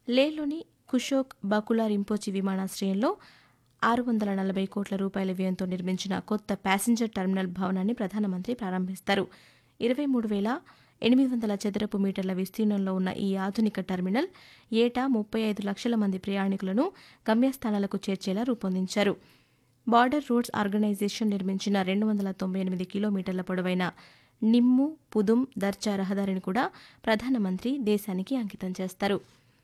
లేహ్లోని కుషోక్ బకులా రింపోచి విమానాశ్రయంలో ఆరు వందల నలభై కోట్ల రూపాయల వ్యయంతో నిర్మించిన కొత్త ప్యాసింజర్ టెర్మినల్ భవనాన్ని ప్రధానమంత్రి ప్రారంభిస్తారు ఇరవై మూడు వేల ఎనిమిది వందల చదరపు మీటర్ల విస్తీర్ణంలో ఉన్న ఈ ఆధునిక టెర్మినల్ ఏటా ముప్పై ఐదు లక్షల మంది ప్రయాణికులను గమ్యస్థానాలకు చేర్చేలా రూపొందించారు బార్డర్ రోడ్స్ ఆర్గనైజేషన్ నిర్మించిన రెండు వందల తొంభై ఎనిమిది కిలోమీటర్ల పొడవైన నిమ్ము పుదుం దర్చా రహదారిని కూడా ప్రధానమంత్రి దేశానికి అంకితం చేస్తారు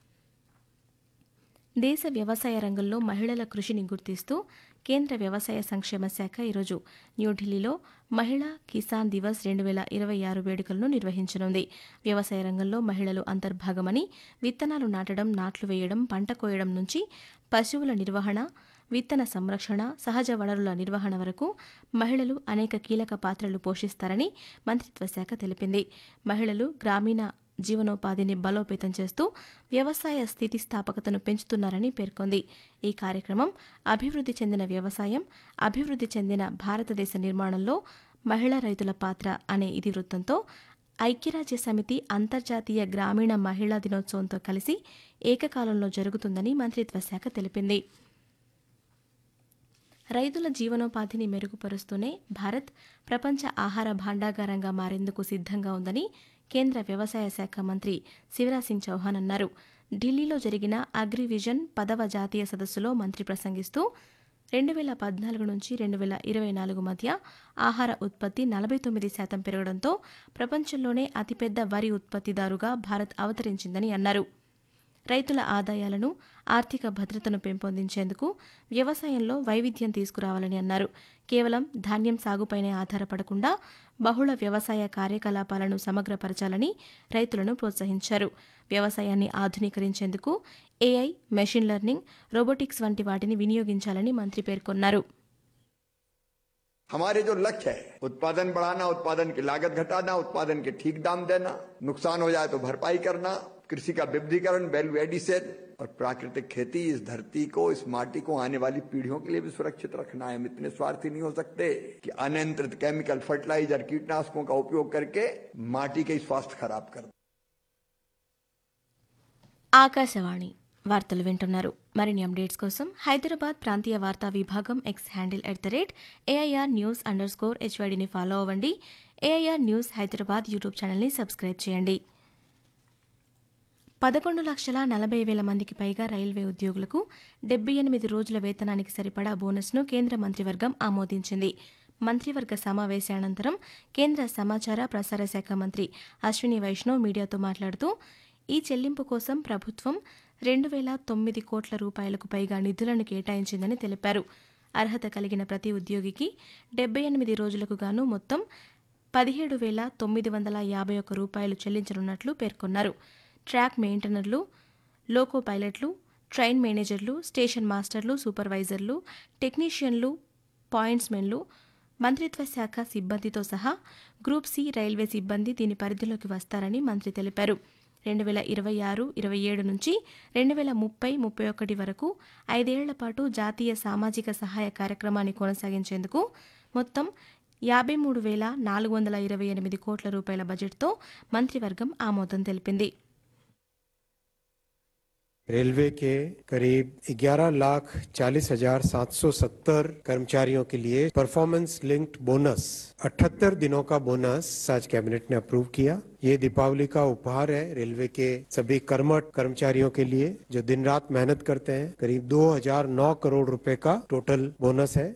దేశ వ్యవసాయ రంగంలో మహిళల కృషిని గుర్తిస్తూ కేంద్ర వ్యవసాయ సంక్షేమ శాఖ ఈరోజు న్యూఢిల్లీలో మహిళా కిసాన్ దివస్ రెండు వేల ఇరవై ఆరు వేడుకలను నిర్వహించనుంది వ్యవసాయ రంగంలో మహిళలు అంతర్భాగమని విత్తనాలు నాటడం నాట్లు వేయడం పంట కోయడం నుంచి పశువుల నిర్వహణ విత్తన సంరక్షణ సహజ వనరుల నిర్వహణ వరకు మహిళలు అనేక కీలక పాత్రలు పోషిస్తారని మంత్రిత్వ శాఖ తెలిపింది మహిళలు గ్రామీణ జీవనోపాధిని బలోపేతం చేస్తూ వ్యవసాయ స్థితిస్థాపకతను పెంచుతున్నారని పేర్కొంది ఈ కార్యక్రమం అభివృద్ధి చెందిన వ్యవసాయం అభివృద్ధి చెందిన భారతదేశ నిర్మాణంలో మహిళా రైతుల పాత్ర అనే ఇతివృత్తంతో ఐక్యరాజ్య సమితి అంతర్జాతీయ గ్రామీణ మహిళా దినోత్సవంతో కలిసి ఏకకాలంలో జరుగుతుందని మంత్రిత్వ శాఖ తెలిపింది రైతుల జీవనోపాధిని మెరుగుపరుస్తూనే భారత్ ప్రపంచ ఆహార భాండాగారంగా మారేందుకు సిద్ధంగా ఉందని కేంద్ర వ్యవసాయ శాఖ మంత్రి శివరాజ్ సింగ్ చౌహాన్ అన్నారు ఢిల్లీలో జరిగిన అగ్రివిజన్ పదవ జాతీయ సదస్సులో మంత్రి ప్రసంగిస్తూ రెండు వేల పద్నాలుగు నుంచి రెండు వేల ఇరవై నాలుగు మధ్య ఆహార ఉత్పత్తి నలభై తొమ్మిది శాతం పెరగడంతో ప్రపంచంలోనే అతిపెద్ద వరి ఉత్పత్తిదారుగా భారత్ అవతరించిందని అన్నారు రైతుల ఆదాయాలను ఆర్థిక భద్రతను పెంపొందించేందుకు వ్యవసాయంలో వైవిధ్యం తీసుకురావాలని అన్నారు కేవలం ధాన్యం సాగుపైనే ఆధారపడకుండా బహుళ వ్యవసాయ కార్యకలాపాలను సమగ్రపరచాలని రైతులను ప్రోత్సహించారు వ్యవసాయాన్ని ఆధునీకరించేందుకు ఏఐ మెషిన్ లెర్నింగ్ రోబోటిక్స్ వంటి వాటిని వినియోగించాలని మంత్రి పేర్కొన్నారు हमारे जो लक्ष्य है उत्पादन बढ़ाना उत्पादन की लागत घटाना उत्पादन के ठीक दाम देना नुकसान हो जाए तो भरपाई करना कृषि का विविधीकरण वैल्यू एडिशन और प्राकृतिक खेती इस धरती को इस माटी को आने वाली पीढ़ियों के लिए भी सुरक्षित रखना है हम इतने स्वार्थी नहीं हो सकते कि अनियंत्रित केमिकल फर्टिलाइजर कीटनाशकों का उपयोग करके माटी के स्वास्थ्य खराब कर दें। ఆకాశవాణి వార్తలు వింటున్నారు మరిన్ని అప్డేట్స్ కోసం హైదరాబాద్ ప్రాంతీయ వార్తా విభాగం X handle at the rate AIR news underscore స్కోర్ హెచ్వైడిని ఫాలో అవ్వండి ఏఐఆర్ న్యూస్ హైదరాబాద్ యూట్యూబ్ ఛానల్ని సబ్స్క్రైబ్ చేయండి పదకొండు లక్షల నలభై వేల మందికి పైగా రైల్వే ఉద్యోగులకు డెబ్బై ఎనిమిది రోజుల వేతనానికి సరిపడా బోనస్ను కేంద్ర మంత్రివర్గం ఆమోదించింది మంత్రివర్గ సమావేశానంతరం కేంద్ర సమాచార ప్రసార శాఖ మంత్రి అశ్విని వైష్ణవ్ మీడియాతో మాట్లాడుతూ ఈ చెల్లింపు కోసం ప్రభుత్వం రెండు వేల తొమ్మిది కోట్ల రూపాయలకు పైగా నిధులను కేటాయించిందని తెలిపారు అర్హత కలిగిన ప్రతి ఉద్యోగికి డెబ్బై ఎనిమిది రోజులకు గాను మొత్తం పదిహేడు వేల తొమ్మిది వందల యాభై ఒక్క రూపాయలు చెల్లించనున్నట్లు పేర్కొన్నారు ట్రాక్ మెయింటెనర్లు లోకో పైలట్లు ట్రైన్ మేనేజర్లు స్టేషన్ మాస్టర్లు సూపర్వైజర్లు టెక్నీషియన్లు పాయింట్స్మెన్లు మంత్రిత్వ శాఖ సిబ్బందితో సహా గ్రూప్ సి రైల్వే సిబ్బంది దీని పరిధిలోకి వస్తారని మంత్రి తెలిపారు రెండు వేల ఇరవై ఆరు ఇరవై ఏడు నుంచి రెండు వేల ముప్పై ముప్పై ఒకటి వరకు ఐదేళ్ల పాటు జాతీయ సామాజిక సహాయ కార్యక్రమాన్ని కొనసాగించేందుకు మొత్తం యాభై మూడు వేల నాలుగు వందల ఇరవై ఎనిమిది కోట్ల రూపాయల బడ్జెట్తో మంత్రివర్గం ఆమోదం తెలిపింది रेलवे के करीब 11 लाख चालीस हजार सात सौ सत्तर कर्मचारियों के लिए परफॉर्मेंस लिंक्ड बोनस 78 दिनों का बोनस आज कैबिनेट ने अप्रूव किया ये दीपावली का उपहार है रेलवे के सभी कर्मठ कर्मचारियों के लिए जो दिन रात मेहनत करते हैं करीब 2009 करोड़ रुपए का टोटल बोनस है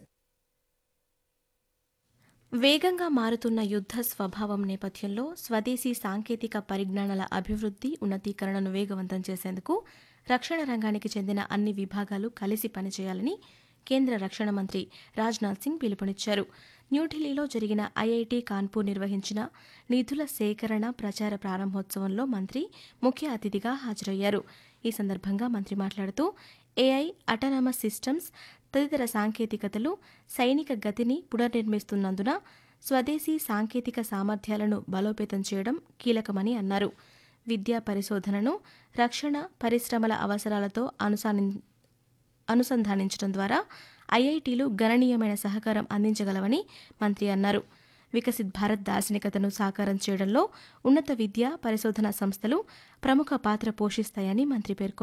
వేగంగా మారుతున్న యుద్ధ స్వభావం నేపథ్యంలో స్వదేశీ సాంకేతిక పరిజ్ఞానాల అభివృద్ధి ఉన్నతీకరణను వేగవంతం చేసేందుకు రక్షణ రంగానికి చెందిన అన్ని విభాగాలు కలిసి పనిచేయాలని కేంద్ర రక్షణ మంత్రి రాజ్నాథ్ సింగ్ పిలుపునిచ్చారు న్యూఢిల్లీలో జరిగిన ఐఐటి కాన్పూర్ నిర్వహించిన నిధుల సేకరణ ప్రచార ప్రారంభోత్సవంలో మంత్రి ముఖ్య అతిథిగా హాజరయ్యారు ఈ సందర్భంగా మంత్రి మాట్లాడుతూ ఏఐ అటానమస్ సిస్టమ్స్ తదితర సాంకేతికతలు సైనిక గతిని పునర్నిర్మిస్తున్నందున స్వదేశీ సాంకేతిక సామర్థ్యాలను బలోపేతం చేయడం కీలకమని అన్నారు విద్యా పరిశోధనను రక్షణ పరిశ్రమల అవసరాలతో అనుసాని అనుసంధానించడం ద్వారా ఐఐటీలు గణనీయమైన సహకారం అందించగలవని మంత్రి అన్నారు వికసిత్ భారత్ దార్శనికతను సాకారం చేయడంలో ఉన్నత విద్య పరిశోధన సంస్థలు ప్రముఖ పాత్ర పోషిస్తాయని మంత్రి పేర్కొన్నారు